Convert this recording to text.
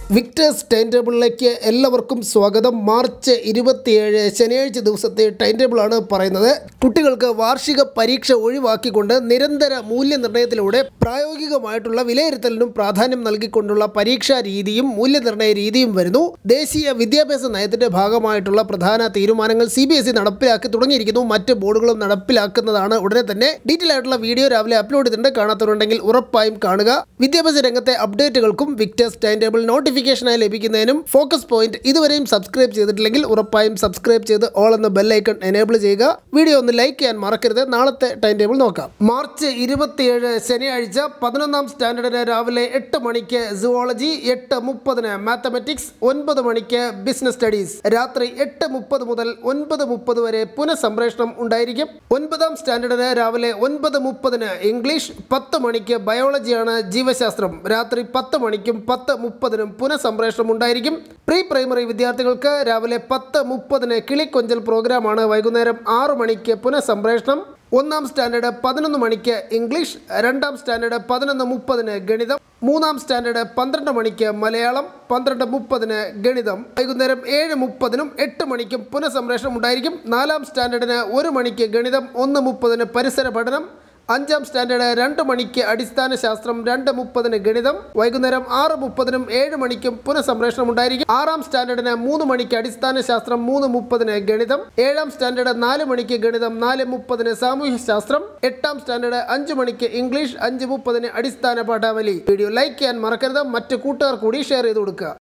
Victers time ടേബിളിലേക്ക് എല്ലാവർക്കും സ്വാഗതം March ഇരുപത്തിയേഴ് ശനിയാഴ്ച ദിവസത്തെ ടൈം ടേബിളാണ് പറയുന്നത് കുട്ടികൾക്ക് വാർഷിക പരീക്ഷ ഒഴിവാക്കിക്കൊണ്ട് നിരന്തര മൂല്യനിർണ്ണയത്തിലൂടെ പ്രായോഗികമായിട്ടുള്ള വിലയിരുത്തലിനും പ്രാധാന്യം നൽകിക്കൊണ്ടുള്ള പരീക്ഷാ രീതിയും മൂല്യനിർണ്ണയ രീതിയും വരുന്നു ദേശീയ വിദ്യാഭ്യാസ നയത്തിന്റെ ഭാഗമായിട്ടുള്ള പ്രധാന തീരുമാനങ്ങൾ സി ബി എസ് ഇ നടപ്പിലാക്കി തുടങ്ങിയിരിക്കുന്നു മറ്റ് ബോർഡുകളും നടപ്പിലാക്കുന്നതാണ് ഉടനെ തന്നെ ഡീറ്റെയിൽ ആയിട്ടുള്ള വീഡിയോ രാവിലെ അപ്ലോഡ് ചെയ്തിട്ടുണ്ട് കാണാത്തവരുണ്ടെങ്കിൽ ഉറപ്പായും കാണുക വിദ്യാഭ്യാസ രംഗത്തെ അപ്ഡേറ്റുകൾക്കും വിക്ടേഴ്സ് ടൈം ടേബിൾ നോട്ടിഫിക്കേഷനായി ലഭിക്കുന്നതിനും ഫോക്കസ് പോയിന്റ് ഇതുവരെയും സബ്സ്ക്രൈബ് ചെയ്തിട്ടില്ലെങ്കിൽ ഉറപ്പായും സബ്സ്ക്രൈബ് ചെയ്ത് ഓൾ എന്ന ബെല്ലൈക്കൺ എനേബിൾ ചെയ്യുക വീഡിയോ ഒന്ന് ലൈക്ക് ചെയ്യാൻ മറക്കരുത് നാളത്തെ ടൈം ടേബിൾ നോക്കാം മാർച്ച് ഇരുപത്തിയേഴ് ശനിയാഴ്ച പതിനൊന്നാം സ്റ്റാൻഡേർഡിന് രാവിലെ എട്ട് മണിക്ക് സുവോളജി എട്ട് മുപ്പതിന് മാത്തമെറ്റിക്സ് ഒൻപത് മണിക്ക് ബിസിനസ് സ്റ്റഡീസ് രാത്രി എട്ട് മുപ്പത് മുതൽ ഒൻപത് മുപ്പത് വരെ പുനഃസംപ്രേഷണം ഉണ്ടായിരിക്കും ഒൻപതാം സ്റ്റാൻഡേർഡിന് രാവിലെ ഒൻപത് മുപ്പതിന് ഇംഗ്ലീഷ് പത്ത് മണിക്ക് ബയോളജിയാണ് ജീവശാസ്ത്രം രാത്രി പത്ത് മണിക്കും പത്ത് മുപ്പതിനും പുനഃസംപ്രേഷണം ഉണ്ടായിരിക്കും പ്രീ പ്രൈമറി വിദ്യാർത്ഥികൾക്ക് രാവിലെ പത്ത് മുപ്പതിന് കിളിക്കൊഞ്ചൽ പ്രോഗ്രാമാണ് വൈകുന്നേരം ആറ് മണിക്ക് പുനഃസംപ്രേഷണം ഒന്നാം സ്റ്റാൻഡേർഡ് പതിനൊന്ന് മണിക്ക് ഇംഗ്ലീഷ് രണ്ടാം സ്റ്റാൻഡേർഡ് പതിനൊന്ന് മുപ്പതിന് ഗണിതം മൂന്നാം സ്റ്റാൻഡേർഡ് പന്ത്രണ്ട് മണിക്ക് മലയാളം പന്ത്രണ്ട് മുപ്പതിന് ഗണിതം വൈകുന്നേരം ഏഴ് മുപ്പതിനും എട്ട് മണിക്കും പുനഃസംപ്രേഷണം ഉണ്ടായിരിക്കും നാലാം സ്റ്റാൻഡേർഡിന് ഒരു മണിക്ക് ഗണിതം ഒന്ന് മുപ്പതിന് പരിസര പഠനം അഞ്ചാം സ്റ്റാൻഡേർഡ് രണ്ട് മണിക്ക് അടിസ്ഥാന ശാസ്ത്രം രണ്ട് മുപ്പതിന് ഗണിതം വൈകുന്നേരം ആറ് മുപ്പതിനും ഏഴ് മണിക്കും പുനഃസംപ്രേഷണം ഉണ്ടായിരിക്കും ആറാം സ്റ്റാൻഡേർഡിന് മൂന്ന് മണിക്ക് അടിസ്ഥാന ശാസ്ത്രം മൂന്ന് മുപ്പതിന് ഗണിതം ഏഴാം സ്റ്റാൻഡേർഡ് നാല് മണിക്ക് ഗണിതം നാല് മുപ്പതിന് സാമൂഹ്യ ശാസ്ത്രം എട്ടാം സ്റ്റാൻഡേർഡ് അഞ്ച് മണിക്ക് ഇംഗ്ലീഷ് അഞ്ച് മുപ്പതിന് അടിസ്ഥാന പാഠാവലി വീഡിയോ ലൈക്ക് ചെയ്യാൻ മറക്കരുത് മറ്റു കൂട്ടുകാർ കൂടി ഷെയർ ചെയ്ത് കൊടുക്കുക